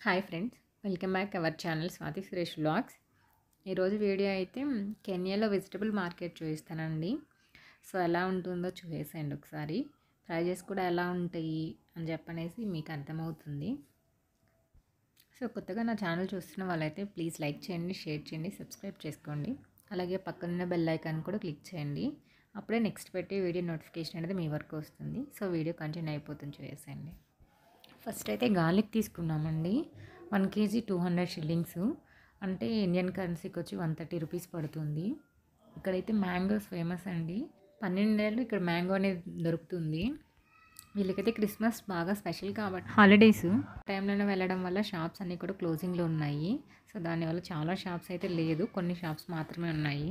Hi friends welcome back our channel Swathi Suresh vlogs ఈరోజు video అయితే కెన్యాలో వెజిటబుల్ మార్కెట్ చూపిస్తానండి సో ఎలా ఉంటుందో చూసేయండి ఒకసారి ప్రైజెస్ కూడా ఎలా ఉంటాయి అని చెప్పనేసి మీకు అర్థమవుతుంది సో కొత్తగా నా ఛానల్ చూస్తున్న వాళ్ళైతే ప్లీజ్ లైక్ చేయండి షేర్ చేయండి సబ్స్క్రైబ్ చేసుకోండి అలాగే పక్కనున్న బెల్ ఐకాన్ కూడా క్లిక్ చేయండి అప్పుడే నెక్స్ట్ పెట్టే వీడియో నోటిఫికేషన్ అనేది మీ వరకు వస్తుంది సో వీడియో కంటిన్యూ అయిపోతుంది చూసేయండి ఫస్ట్ అయితే గార్లిక్ తీసుకున్నామండి one KG two hundred shillings అంటే ఇండియన్ కరెన్సీకి వచ్చి వన్ థర్టీ రూపీస్ పడుతుంది ఇక్కడైతే మ్యాంగోస్ ఫేమస్ అండి పన్నెండేళ్ళు ఇక్కడ మ్యాంగో అనేది దొరుకుతుంది వీళ్ళకైతే క్రిస్మస్ బాగా స్పెషల్ కాబట్టి హాలిడేస్ టైంలోనే వెళ్ళడం వల్ల షాప్స్ అన్నీ కూడా క్లోజింగ్లో ఉన్నాయి సో దానివల్ల చాలా షాప్స్ అయితే లేదు కొన్ని షాప్స్ మాత్రమే ఉన్నాయి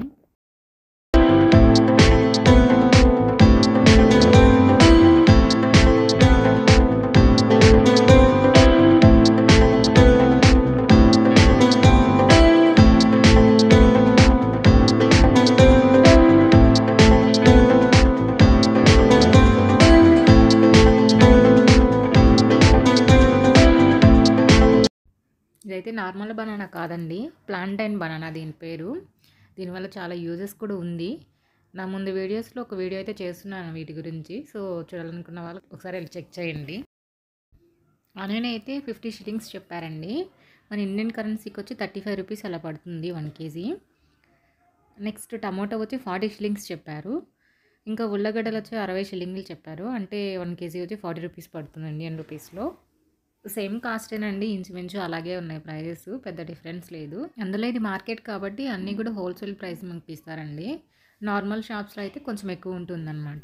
ఇదైతే నార్మల్ బనానా కాదండి ప్లాంటైన్ బనానా దీని పేరు దీనివల్ల చాలా యూజెస్ కూడా ఉంది నా ముందు వీడియోస్లో ఒక వీడియో అయితే చేస్తున్నాను వీటి గురించి సో చూడాలనుకున్న వాళ్ళు ఒకసారి వెళ్ళి చెక్ చేయండి ఆనియన్ అయితే ఫిఫ్టీ షిల్లింగ్స్ చెప్పారండి మన ఇండియన్ కరెన్సీకి వచ్చి థర్టీ ఫైవ్ రూపీస్ అలా పడుతుంది వన్ కేజీ నెక్స్ట్ టమాటో వచ్చి ఫార్టీ షిల్లింగ్స్ చెప్పారు ఇంకా ఉల్లగడ్డలు వచ్చి అరవై షిల్లింగ్లు చెప్పారు అంటే వన్ కేజీ వచ్చి ఫార్టీ రూపీస్ పడుతుంది ఇండియన్ రూపీస్లో సేమ్ కాస్టేనండి ఇంచుమించు అలాగే ఉన్నాయి ప్రైజెస్ పెద్ద డిఫరెన్స్ లేదు అందులో ఇది మార్కెట్ కాబట్టి అన్నీ కూడా హోల్సేల్ ప్రైస్ మనకి ఇస్తారండి నార్మల్ షాప్స్లో అయితే కొంచెం ఎక్కువ ఉంటుందన్నమాట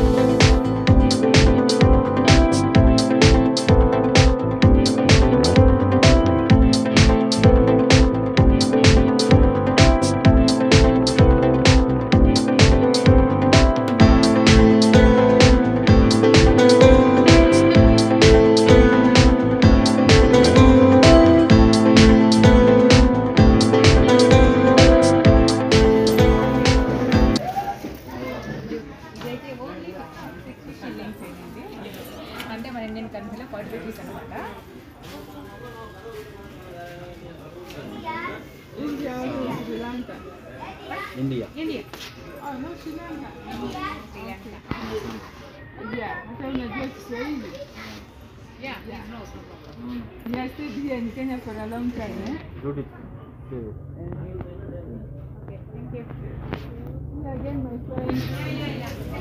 ఇదైతే ఓన్లీ సిక్స్టీ షిల్లింగ్స్ ఏంటండి అంటే మన ఇండియన్ కరెన్సీలో ఫార్టీ రూపీస్ అనమాట India India Yeah, hata unajua Kiswahili. Yeah no He has stayed here in Kenya for a long time. Eh? Beauty thank you See you again, my friend.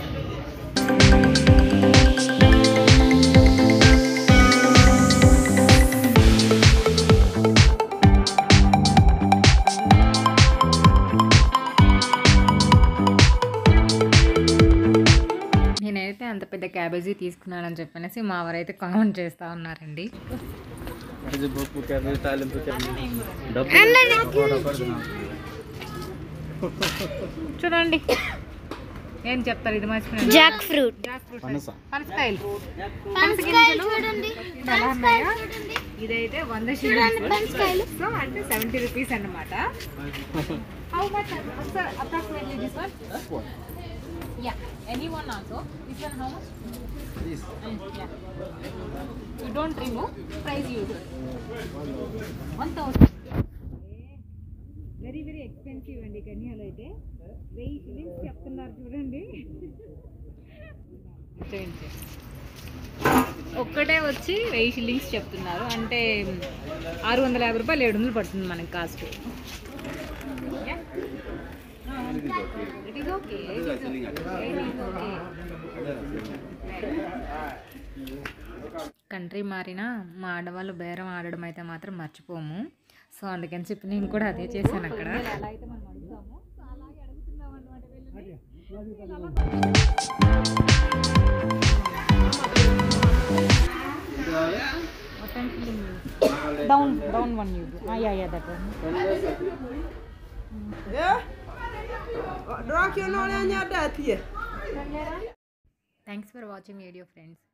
నేనైతే అంత పెద్ద cabbage తీసుకున్నానని చెప్పనేసి మా వారైతే comment చేస్తూ ఉన్నారండి పప్పు క్యాబేజ్ తాలింపు క్యాబేజ్ డబ్బు చూడండి ఏం చెప్తారు ఇది మర్చిపోయినా జాక్ ఫ్రూట్ జాక్ ఫ్రూట్స్ పనస పనసకాయలు పనస గింజలు ఎలా ఉన్నాయో ఇదైతే వంద పనసకాయలు. సో అంటే సెవెంటీ రూపీస్ అన్నమాట how much sir approximately this one yeah any one also this one how much yeah you don't remove price you one thousand very very expensive అండి కన్యాలో అయితే వెయ్యి షిల్లింగ్స్ చెప్తున్నారు చూడండి చూడండి. ఒక్కటే వచ్చి వెయ్యి షిల్లింగ్స్ చెప్తున్నారు అంటే ఆరు వందల యాభై రూపాయలు ఏడు వందలు పడుతుంది మనకి cost it is okay country మారినా మా ఆడవాళ్ళు బేరం ఆడడం అయితే మాత్రం మర్చిపోము సో అందుకని చెప్పి నేను కూడా అదే చేశాను అక్కడ ఎలా అయితే మనం అడుగుతామో సో అలాగే అడుగుతున్నాం అనమాట వీళ్ళని down down one you yeah yeah that one Drak jag några andra där till? Thanks for watching video friends